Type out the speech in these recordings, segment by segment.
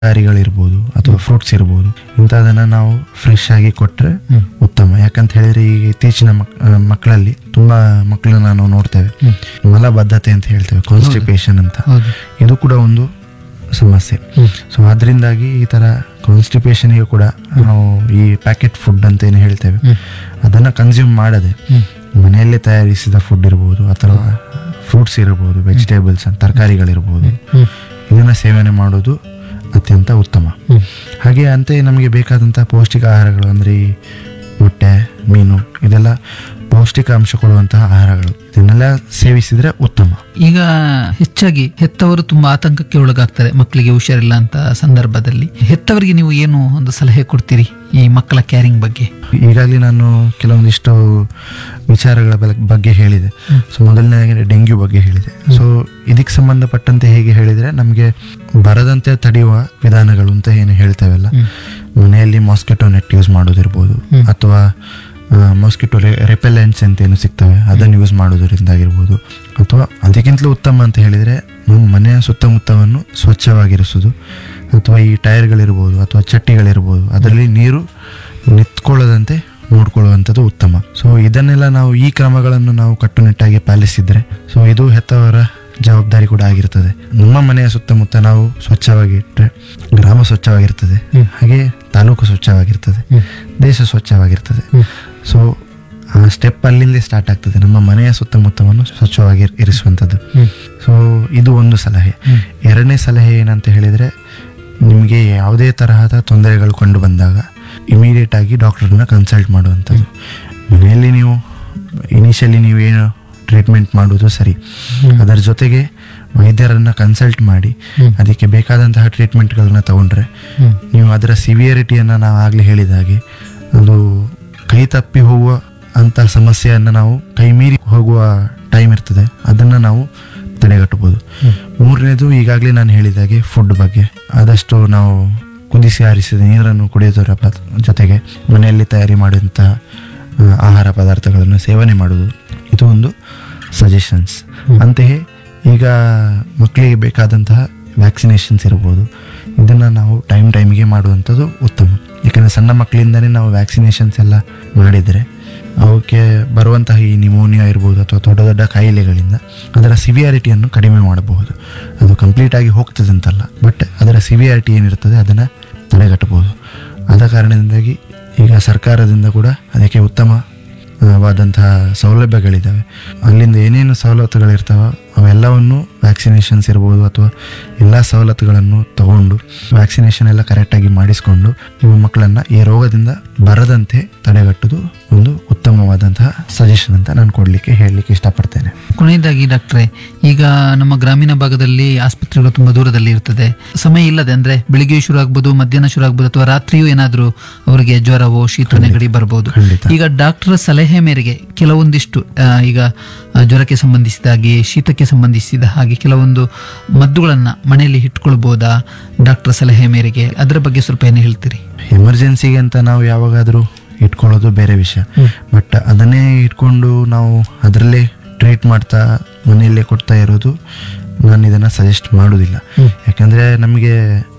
ತರಕಾರಿಗಳಿರ್ಬೋದು ಅಥವಾ ಫ್ರೂಟ್ಸ್ ಇರ್ಬೋದು ಇಂಥದನ್ನ ನಾವು ಫ್ರೆಶ್ ಆಗಿ ಕೊಟ್ರೆ ಉತ್ತಮ ಯಾಕಂತ ಹೇಳಿದ್ರೆ ಈಗ ಇತ್ತೀಚಿನ ಮಕ್- ಆ, ಮಕ್ಕಳಲ್ಲಿ ತುಂಬಾ ಮಕ್ಕಳನ್ನ ನಾವು ನೋಡ್ತೇವೆ ಮಲಬದ್ಧತೆ ಅಂತ ಹೇಳ್ತೇವೆ ಕಾನ್ಸ್ಟಿಪೇಷನ್ ಅಂತ ಹೌದು ಇದು ಕೂಡ ಒಂದು ಸಮಸ್ಯೆ ಸೊ ಅದರಿಂದಾಗಿ ಈ ತರ ಕಾನ್ಸ್ಟಿಪೇಷನ್ಗೆ ಕೂಡ ನಾವು ಈ ಪ್ಯಾಕೆಟ್ ಫುಡ್ ಅಂತ ಏನು ಹೇಳ್ತೇವೆ ಅದನ್ನ ಕನ್ಸ್ಯೂಮ್ ಮಾಡದೆ ಮನೆಯಲ್ಲೇ ತಯಾರಿಸಿದ ಫುಡ್ ಇರ್ಬೋದು ಅಥವಾ ಫ್ರೂಟ್ಸ್ ಇರ್ಬೋದು ವೆಜಿಟೇಬಲ್ಸ್ ತರಕಾರಿಗಳಿರ್ಬೋದು ಇದನ್ನ ಸೇವನೆ ಮಾಡೋದು ಅತ್ಯಂತ ಉತ್ತಮ ಹಾಗೆ ಅಂತೆಯೇ ನಮಗೆ ಬೇಕಾದಂಥ ಪೌಷ್ಟಿಕ ಆಹಾರಗಳು ಅಂದರೆ ಈ ಮೊಟ್ಟೆ ಮೀನು ಇದೆಲ್ಲ ಪೌಷ್ಟಿಕಾಂಶ ಕೊಡುವಂತಹ ಆಹಾರಗಳು ಇದನ್ನೆಲ್ಲ ಸೇವಿಸಿದ್ರೆ ಉತ್ತಮ ಈಗ ಹೆಚ್ಚಾಗಿ ಹೆತ್ತವರು ತುಂಬಾ ಆತಂಕಕ್ಕೆ ಒಳಗಾಗ್ತಾರೆ ಮಕ್ಕಳಿಗೆ ಹುಷಾರಿಲ್ಲ ಅಂತ ಸಂದರ್ಭದಲ್ಲಿ ಹೆತ್ತವರಿಗೆ ನೀವು ಏನು ಒಂದು ಸಲಹೆ ಕೊಡ್ತೀರಿ ಈ ಮಕ್ಕಳ ಕ್ಯಾರಿಂಗ್ ಬಗ್ಗೆ ಈಗಾಗಲೇ ನಾನು ಕೆಲವೊಂದಿಷ್ಟು ವಿಚಾರಗಳ ಬಲ- ಬಗ್ಗೆ ಹೇಳಿದೆ ಸೊ ಮೊದಲನೇದಾಗಿ ಡೆಂಗ್ಯೂ ಬಗ್ಗೆ ಹೇಳಿದೆ ಸೊ ಇದಕ್ಕೆ ಸಂಬಂಧಪಟ್ಟಂತೆ ಹೇಗೆ ಹೇಳಿದರೆ ನಮಗೆ ಬರದಂತೆ ತಡೆಯುವ ವಿಧಾನಗಳು ಅಂತ ಏನು ಹೇಳ್ತೇವಲ್ಲ ಮನೆಯಲ್ಲಿ ಮಾಸ್ಕಿಟೋ ನೆಟ್ ಯೂಸ್ ಮಾಡೋದಿರ್ಬೋದು ಅಥವಾ ಮಾಸ್ಕಿಟೋ ರೆಪೆಲೆಂಟ್ಸ್ ಅಂತ ಏನು ಸಿಗ್ತವೆ ಅದನ್ನು ಯೂಸ್ ಮಾಡೋದ್ರಿಂದಾಗಿರ್ಬೋದು ಅಥವಾ ಅದಕ್ಕಿಂತಲೂ ಉತ್ತಮ ಅಂತ ಹೇಳಿದರೆ ನಮ್ಮ ಮನೆಯ ಸುತ್ತಮುತ್ತವನ್ನು ಸ್ವಚ್ಛವಾಗಿರಿಸೋದು ಅಥವಾ ಈ ಟೈರ್ಗಳಿರ್ಬೋದು ಅಥವಾ ಚಟ್ಟಿಗಳಿರ್ಬೋದು ಅದರಲ್ಲಿ ನೀರು ನಿಂತ್ಕೊಳ್ಳದಂತೆ ನೋಡ್ಕೊಳ್ಳುವಂಥದ್ದು ಉತ್ತಮ ಸೊ ಇದನ್ನೆಲ್ಲ ನಾವು ಈ ಕ್ರಮಗಳನ್ನು ನಾವು ಕಟ್ಟುನಿಟ್ಟಾಗಿ ಪಾಲಿಸಿದ್ರೆ ಸೊ ಇದು ಹೆತ್ತವರ ಜವಾಬ್ದಾರಿ ಕೂಡ ಆಗಿರ್ತದೆ ನಮ್ಮ ಮನೆಯ ಸುತ್ತಮುತ್ತ ನಾವು ಸ್ವಚ್ಛವಾಗಿ ಇಟ್ಟರೆ ಗ್ರಾಮ ಸ್ವಚ್ಛವಾಗಿರ್ತದೆ ಹಾಗೆ ತಾಲೂಕು ಸ್ವಚ್ಛವಾಗಿರ್ತದೆ ದೇಶ ಸ್ವಚ್ಛವಾಗಿರ್ತದೆ ಸೊ ಆ ಸ್ಟೆಪ್ ಅಲ್ಲಿಂದ ಸ್ಟಾರ್ಟ್ ಆಗ್ತದೆ ನಮ್ಮ ಮನೆಯ ಸುತ್ತಮುತ್ತವನ್ನು ಸ್ವಚ್ಛವಾಗಿ ಇರ್- ಇರಿಸುವಂಥದ್ದು ಸೊ ಇದು ಒಂದು ಸಲಹೆ ಎರಡನೇ ಸಲಹೆ ಏನಂತ ಹೇಳಿದರೆ ನಿಮಗೆ ಯಾವುದೇ ತರಹದ ತೊಂದರೆಗಳು ಕಂಡು ಬಂದಾಗ ಇಮಿಡಿಯೇಟ್ ಆಗಿ ಡಾಕ್ಟರ್ನ ಕನ್ಸಲ್ಟ್ ಮಾಡುವಂಥದ್ದು ಮನೆಯಲ್ಲಿ ನೀವು ಇನಿಷಿಯಲಿ ನೀವೇನು ಟ್ರೀಟ್ಮೆಂಟ್ ಮಾಡೋದು ಸರಿ ಅದರ ಜೊತೆಗೆ ವೈದ್ಯರನ್ನ ಕನ್ಸಲ್ಟ್ ಮಾಡಿ ಅದಕ್ಕೆ ಬೇಕಾದಂತಹ ಟ್ರೀಟ್ಮೆಂಟ್ಗಳನ್ನ ತಗೊಂಡ್ರೆ ನೀವು ಅದರ ಸಿವಿಯರಿಟಿಯನ್ನು ನಾವು ಆಗಲೇ ಹೇಳಿದ ಹಾಗೆ ಅದು ಕೈ ತಪ್ಪಿ ಹೋಗುವ ಅಂತ ಸಮಸ್ಯೆಯನ್ನು ನಾವು ಕೈ ಮೀರಿ ಹೋಗುವ ಟೈಮ್ ಇರ್ತದೆ ಅದನ್ನು ನಾವು ತಡೆಗಟ್ಟಬಹುದು ಮೂರನೇದು ಈಗಾಗಲೇ ನಾನು ಹೇಳಿದಾಗೆ ಫುಡ್ ಬಗ್ಗೆ ಆದಷ್ಟು ನಾವು ಕುದಿಸಿ ಆರಿಸಿದ ನೀರನ್ನು ಕುಡಿಯೋದರ ಪ- ಜೊತೆಗೆ ಮನೆಯಲ್ಲಿ ತಯಾರಿ ಮಾಡಿದಂತಹ ಆ, ಆಹಾರ ಪದಾರ್ಥಗಳನ್ನು ಸೇವನೆ ಮಾಡೋದು ಇದು ಒಂದು ಸಜೆಷನ್ಸ್ ಅಂತೆಯೇ ಈಗ ಮಕ್ಕಳಿಗೆ ಬೇಕಾದಂತಹ ವ್ಯಾಕ್ಸಿನೇಷನ್ಸ್ ಇರ್ಬೋದು ಇದನ್ನು ನಾವು ಟೈಮ್ ಟೈಮಿಗೆ ಮಾಡುವಂಥದ್ದು ಉತ್ತಮ ಯಾಕಂದರೆ ಸಣ್ಣ ಮಕ್ಕಳಿಂದನೇ ನಾವು ವ್ಯಾಕ್ಸಿನೇಷನ್ಸ್ ಎಲ್ಲ ಮಾಡಿದರೆ ಅವಕ್ಕೆ ಬರುವಂತಹ ಈ ನಿಮೋನಿಯಾ ಇರ್ಬೋದು ಅಥವಾ ದೊಡ್ಡ ದೊಡ್ಡ ಕಾಯಿಲೆಗಳಿಂದ ಅದರ ಸಿವಿಯಾರಿಟಿಯನ್ನು ಕಡಿಮೆ ಮಾಡಬಹುದು ಅದು ಕಂಪ್ಲೀಟ್ ಆಗಿ ಹೋಗ್ತದೆ ಅಂತಲ್ಲ ಬಟ್ ಅದರ ಸಿವಿಯಾರಿಟಿ ಏನಿರ್ತದೆ ಅದನ್ನು ತಡೆಗಟ್ಟಬಹುದು ಆದ ಕಾರಣದಿಂದಾಗಿ ಈಗ ಸರ್ಕಾರದಿಂದ ಕೂಡ ಅದಕ್ಕೆ ಉತ್ತಮವಾದಂತಹ ಸೌಲಭ್ಯಗಳಿದ್ದಾವೆ ಅಲ್ಲಿಂದ ಏನೇನು ಸವಲತ್ತುಗಳಿರ್ತಾವ ಅವೆಲ್ಲವನ್ನು ವ್ಯಾಕ್ಸಿನೇಷನ್ಸ್ ಇರ್ಬೋದು ಅಥವಾ ಎಲ್ಲ ಸವಲತ್ತುಗಳನ್ನು ತಗೊಂಡು ವ್ಯಾಕ್ಸಿನೇಷನ್ ಎಲ್ಲ ಕರೆಕ್ಟಾಗಿ ಮಾಡಿಸ್ಕೊಂಡು ನಿಮ್ಮ ಮಕ್ಕಳನ್ನು ಈ ರೋಗದಿಂದ ಬರದಂತೆ ತಡೆಗಟ್ಟುವುದು ಒಂದು ಉತ್ತಮವಾದಂತಹ ಸಜೆಷನ್ ಅಂತ ನಾನು ಕೊಡಲಿಕ್ಕೆ ಹೇಳಲಿಕ್ಕೆ ಇಷ್ಟಪಡ್ತೇನೆ ಕೊನೆಯದಾಗಿ ಡಾಕ್ಟ್ರೆ ಈಗ ನಮ್ಮ ಗ್ರಾಮೀಣ ಭಾಗದಲ್ಲಿ ಆಸ್ಪತ್ರೆಗಳು ತುಂಬಾ ದೂರದಲ್ಲಿ ಇರ್ತದೆ ಸಮಯ ಇಲ್ಲದೆ ಅಂದ್ರೆ ಬೆಳಿಗ್ಗೆ ಶುರು ಆಗ್ಬೋದು ಮಧ್ಯಾಹ್ನ ಶುರು ಆಗ್ಬೋದು ಅಥವಾ ರಾತ್ರಿಯೂ ಏನಾದ್ರೂ ಅವರಿಗೆ ಜ್ವರವೋ ಶೀತ ನೆಗಡಿ ಬರ್ಬೋದು ಖಂಡಿತ. ಈಗ ಡಾಕ್ಟರ್ ಸಲಹೆ ಮೇರೆಗೆ ಕೆಲವೊಂದಿಷ್ಟು ಆ, ಈಗ ಆ, ಜ್ವರಕ್ಕೆ ಸಂಬಂಧಿಸಿದ ಹಾಗೆ ಶೀತಕ್ಕೆ ಸಂಬಂಧಿಸಿದ ಹಾಗೆ ಕೆಲವೊಂದು ಮದ್ದುಗಳನ್ನ ಮನೆಯಲ್ಲಿ ಇಟ್ಕೊಳ್ಬೋದಾ ಡಾಕ್ಟರ್ ಸಲಹೆ ಮೇರೆಗೆ ಅದರ ಬಗ್ಗೆ ಸ್ವಲ್ಪ ಏನು ಹೇಳ್ತೀರಿ ಎಮರ್ಜೆನ್ಸಿಗೆ ಅಂತ ನಾವು ಯಾವಾಗಾದರೂ ಇಟ್ಕೊಳ್ಳೋದು ಬೇರೆ ವಿಷಯ ಬಟ್ ಅದನ್ನೇ ಇಟ್ಕೊಂಡು ನಾವು ಅದರಲ್ಲೇ ಟ್ರೀಟ್ ಮಾಡ್ತಾ ಮನೆಯಲ್ಲೇ ಕೊಡ್ತಾ ಇರೋದು ನಾನು ಇದನ್ನು ಸಜೆಸ್ಟ್ ಮಾಡೋದಿಲ್ಲ ಯಾಕಂದರೆ ನಮಗೆ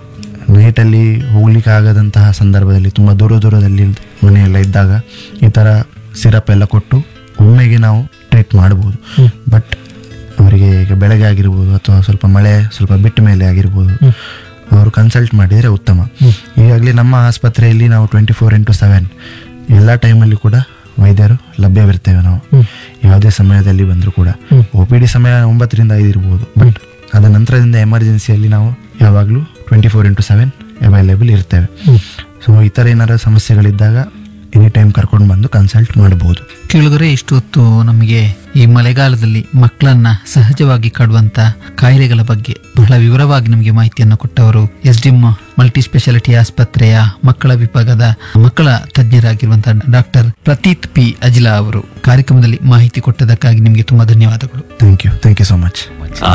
ನೈಟಲ್ಲಿ ಹೋಗ್ಲಿಕ್ಕೆ ಆಗದಂತಹ ಸಂದರ್ಭದಲ್ಲಿ ತುಂಬ ದೂರ ದೂರದಲ್ಲಿ ಮನೆಯೆಲ್ಲ ಇದ್ದಾಗ ಈ ಥರ ಸಿರಪ್ ಎಲ್ಲ ಕೊಟ್ಟು ಒಮ್ಮೆಗೆ ನಾವು ಟ್ರೀಟ್ ಮಾಡ್ಬೋದು ಬಟ್ ಅವರಿಗೆ ಈಗ ಬೆಳಗ್ಗೆ ಆಗಿರ್ಬೋದು ಅಥವಾ ಸ್ವಲ್ಪ ಮಳೆ ಸ್ವಲ್ಪ ಬಿಟ್ಟ ಮೇಲೆ ಆಗಿರ್ಬೋದು ಅವರು ಕನ್ಸಲ್ಟ್ ಮಾಡಿದರೆ ಉತ್ತಮ ಈಗಾಗಲೇ ನಮ್ಮ ಆಸ್ಪತ್ರೆಯಲ್ಲಿ ನಾವು ಟ್ವೆಂಟಿ ಫೋರ್ ಇಂಟು ಸೆವೆನ್ ಎಲ್ಲ ಟೈಮಲ್ಲಿ ಕೂಡ ವೈದ್ಯರು ಲಭ್ಯವಿರ್ತೇವೆ ನಾವು ಯಾವುದೇ ಸಮಯದಲ್ಲಿ ಬಂದರೂ ಕೂಡ ಒ ಪಿ ಡಿ ಸಮಯ ಒಂಬತ್ತರಿಂದ ಐದು ಇರ್ಬೋದು ಬಟ್ ಅದ ನಂತರದಿಂದ ಎಮರ್ಜೆನ್ಸಿಯಲ್ಲಿ ನಾವು ಯಾವಾಗಲೂ twenty four into seven available ಇರ್ತೇವೆ ಸೊ ಈ ಥರ ಏನಾರ ಸಮಸ್ಯೆಗಳಿದ್ದಾಗ ಎನಿ ಟೈಮ್ ಕರ್ಕೊಂಡು ಬಂದು ಕನ್ಸಲ್ಟ್ ಮಾಡಬಹುದು ಕೇಳಿದರೆ ಇಷ್ಟು ಹೊತ್ತು ನಮಗೆ ಈ ಮಳೆಗಾಲದಲ್ಲಿ ಮಕ್ಕಳನ್ನ ಸಹಜವಾಗಿ ಕಾಡುವಂತ ಕಾಯಿಲೆಗಳ ಬಗ್ಗೆ ಬಹಳ ವಿವರವಾಗಿ ನಮಗೆ ಮಾಹಿತಿಯನ್ನು ಕೊಟ್ಟವರು ಎಸ್ ಡಿ ಮಲ್ಟಿ ಸ್ಪೆಷಾಲಿಟಿ ಆಸ್ಪತ್ರೆಯ ಮಕ್ಕಳ ವಿಭಾಗದ ಮಕ್ಕಳ ತಜ್ಞರಾಗಿರುವಂತಹ ಡಾಕ್ಟರ್ ಪ್ರತೀತ್ ಪಿ ಅಜಿಲಾ ಅವರು ಕಾರ್ಯಕ್ರಮದಲ್ಲಿ ಮಾಹಿತಿ ಕೊಟ್ಟದಕ್ಕಾಗಿ ನಿಮಗೆ ತುಂಬಾ ಧನ್ಯವಾದಗಳು thank you thank you so much